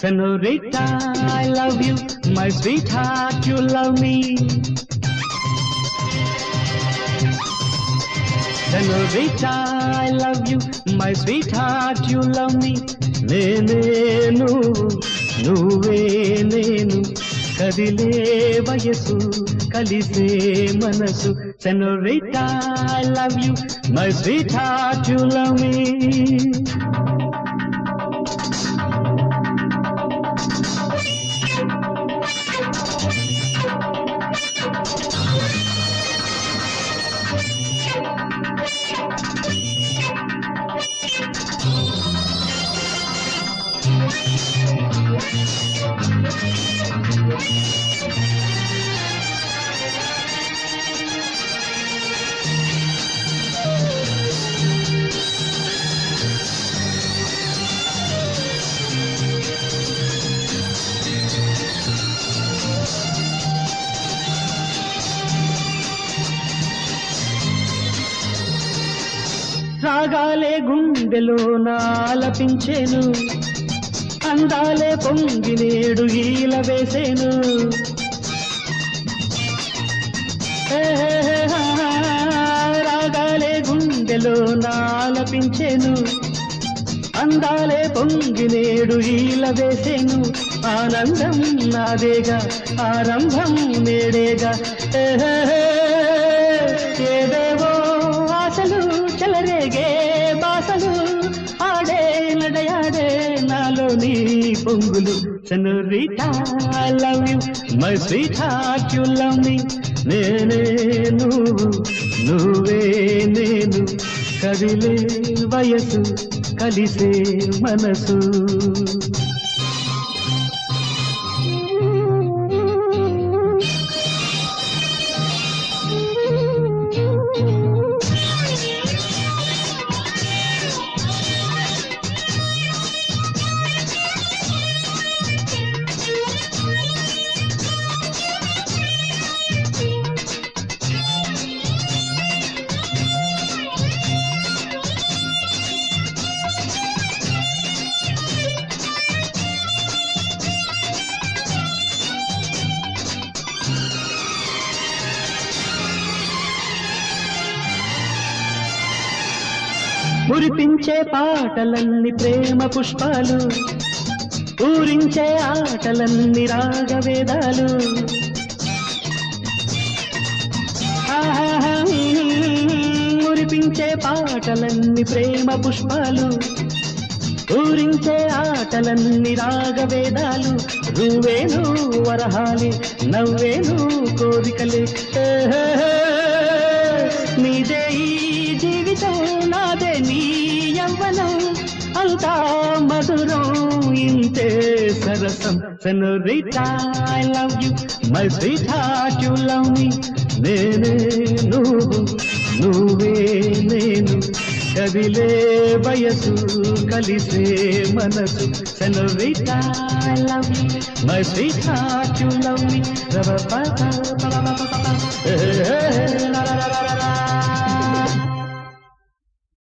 Senorita, I love you. My sweetheart, you love me. Senorita, I love you. My sweetheart, you love me. నేనే నువ్వు నువ్వే నేను కదిలే వయసు కలిసే మనసు senorita I love you my sweetheart you love me రాగాలే గుండెలో నాలపించేను అందాలే పొంగి నేడు ఈల వేసేను హే, హే, హే, హా, హా, రాగాలే గుండెలో నాలపించేను అందాలే పొంగి నేడు ఈల వేసేను ఆనందం నాదేగా ఆరంభం నేడేగా హే, హే, హే, ఏదేవో ఆశలు చెలరేగే బాసలు ఆడే నడయాడే నాలో నీ పొంగులు senorita I love you my sweetheart you love me నేనే నువ్వు నువ్వే నేను కదిలే వయసు కలిసే మనసు మురిపించే పాటలన్నీ ప్రేమ పుష్పాలు ఊరించే ఆటలన్నీ రాగవేదాలు ఆహాహా, మురిపించే పాటలన్నీ ప్రేమ పుష్పాలు ఊరించే ఆటలన్నీ రాగవేదాలు నువ్వేను వరహాలి నవ్వేను కోరికలే ఏహే, నీదే ఈ జీవితం నాదే నీ యవ్వనం అంతా మధురం ఇంతే సరసం senorita I love you my sweetheart you love me నేనే నువ్వు నువ్వే నేను కదిలే వయసు కలిసే మనసు senorita I love you my sweetheart you love me